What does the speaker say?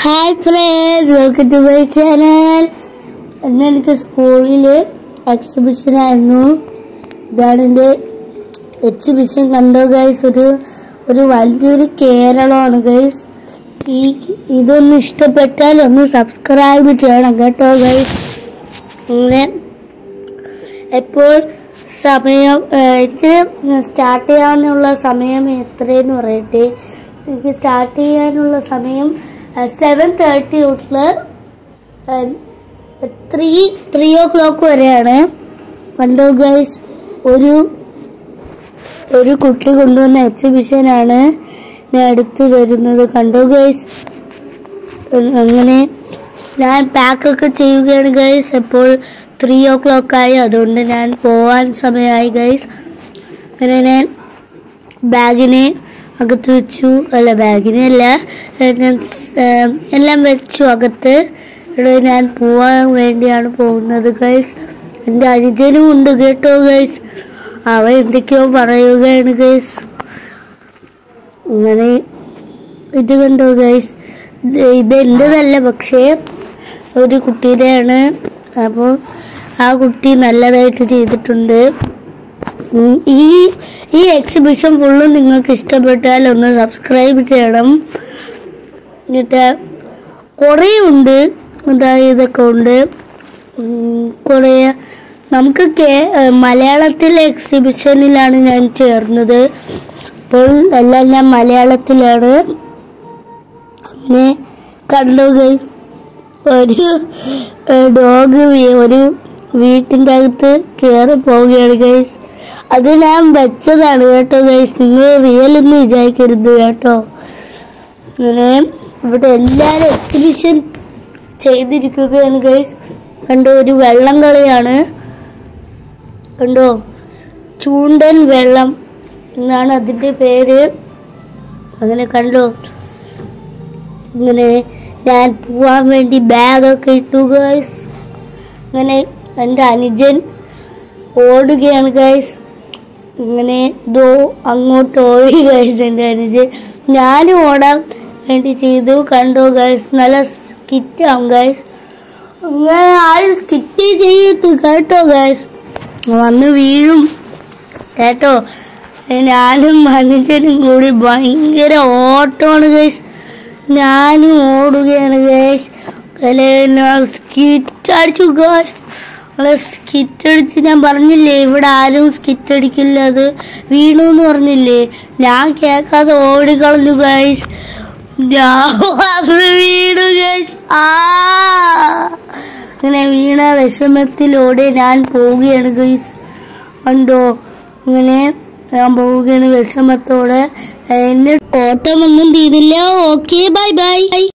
hi friends welcome to my channel ഇന്ന് എനിക്ക് സ്കൂളിൽ എക്സിബിഷൻ ആയിരുന്നു ഇതാണ് എൻ്റെ എക്സിബിഷൻ കണ്ടോ ഗൈസ് ഒരു ഒരു വലിയൊരു കേരളമാണ് ഗൈസ് ഈ ഇതൊന്ന് ഇഷ്ടപ്പെട്ടാൽ ഒന്ന് സബ്സ്ക്രൈബ് ചെയ്യണം കേട്ടോ ഗൈസ് അങ്ങനെ എപ്പോൾ സമയം ഏഹ്, എനിക്ക് സ്റ്റാർട്ട് ചെയ്യാനുള്ള സമയം എത്രയെന്ന് പറയട്ടെ എനിക്ക് സ്റ്റാർട്ട് ചെയ്യാനുള്ള സമയം സെവൻ തേർട്ടി തൊട്ട് ത്രീ ത്രീ ഓ ക്ലോക്ക് വരെയാണ് കണ്ടോ ഗൈസ് ഒരു ഒരു കുട്ടി കൊണ്ടുവന്ന എക്സിബിഷനാണ് ഞാൻ എടുത്തു തരുന്നത് കണ്ടോ ഗൈസ് അങ്ങനെ ഞാൻ പാക്കൊക്കെ ചെയ്യുകയാണ് ഗൈസ് അപ്പോൾ ത്രീ ഓ ക്ലോക്ക് ആയി അതുകൊണ്ട് ഞാൻ പോവാൻ സമയമായി ഗൈസ് അങ്ങനെ ഞാൻ ബാഗിനെ അകത്ത് വെച്ചു അല്ല ബാഗിനെ അല്ല ഏഹ് ഞാൻ സ്- ഏഹ് എല്ലാം വെച്ചു അകത്ത് ഇവിടെ ഞാൻ പോവാൻ വേണ്ടിയാണ് പോകുന്നത് ഗൈസ് എൻ്റെ അനുജനും ഉണ്ട് കേട്ടോ ഗൈസ് അവ എന്തൊക്കെയോ പറയുകയാണ് ഗൈസ് അങ്ങനെ ഇത് കണ്ടോ ഗൈസ് ഇത് എൻ്റെതല്ല പക്ഷേ ഒരു കുട്ടീടെയാണ് അപ്പോൾ ആ കുട്ടി നല്ലതായിട്ട് ചെയ്തിട്ടുണ്ട് ഉം, ഈ ഈ എക്സിബിഷൻ ഫുള്ളും നിങ്ങൾക്ക് ഇഷ്ടപ്പെട്ടാൽ ഒന്ന് സബ്സ്ക്രൈബ് ചെയ്യണം എന്നിട്ട് കുറേ ഉണ്ട് അതായത് ഇതൊക്കെ ഉണ്ട് ഉം, കുറേ നമുക്ക് കേ മലയാളത്തിലെ എക്സിബിഷനിലാണ് ഞാൻ ചേർന്നത് അപ്പോൾ എല്ലാം ഞാൻ മലയാളത്തിലാണ് അങ്ങനെ കണ്ടു ഗൈസ് ഒരു ഡോഗ് ഒരു വീട്ടിൻ്റെ അകത്ത് കയറി പോവുകയാണ് ഗൈസ് അത് ഞാൻ വെച്ചതാണ് കേട്ടോ ഗൈസ് നിങ്ങൾ റിയൽ എന്ന് വിചാരിക്കരുത് കേട്ടോ അങ്ങനെ ഇവിടെ എല്ലാവരും എക്സിബിഷൻ ചെയ്തിരിക്കുകയാണ് ഗൈസ് കണ്ടോ ഒരു വെള്ളം കളിയാണ് കണ്ടോ ചൂണ്ടൻ വെള്ളം എന്നാണ് അതിൻ്റെ പേര് അങ്ങനെ കണ്ടോ ഇങ്ങനെ ഞാൻ പോവാൻ വേണ്ടി ബാഗൊക്കെ ഇട്ടു ഗൈസ് അങ്ങനെ എൻ്റെ അനുജൻ ഓടുകയാണ് ഗൈസ് ഇങ്ങനെ ദോ അങ്ങോട്ട് ഓടി ഗൈസ് എൻ്റെ അനുജൻ ഞാനും ഓടാൻ വേണ്ടി ചെയ്തു കണ്ടോ ഗൈസ് നല്ല സ്കിറ്റാവും ഗൈസ് അങ്ങനെ ആരും സ്കിറ്റ് ചെയ്യത്ത് കേട്ടോ ഗൈസ് വന്ന് വീഴും കേട്ടോ ഞാനും മനുഷ്യനും കൂടി ഭയങ്കര ഓട്ടമാണ് ഗൈസ് ഞാനും ഓടുകയാണ് ഗൈസ് സ്കിറ്റ് അടിച്ചു ഗൈസ് നമ്മളെ സ്കിറ്റ് അടിച്ച് ഞാൻ പറഞ്ഞില്ലേ ഇവിടെ ആരും സ്കിറ്റ് അടിക്കില്ല അത് വീണു എന്ന് പറഞ്ഞില്ലേ ഞാൻ കേൾക്കാതെ ഓടിക്കളഞ്ഞു ഗൈസ് ഞാൻ അത് വീണു ഗൈസ് ആ അങ്ങനെ വീണ വിഷമത്തിലൂടെ ഞാൻ പോവുകയാണ് ഗൈസ് ഉണ്ടോ ഇങ്ങനെ ഞാൻ പോവുകയാണ് വിഷമത്തോടെ എന്നെ ഓട്ടമൊന്നും തീരില്ല ഓക്കെ ബൈ ബൈ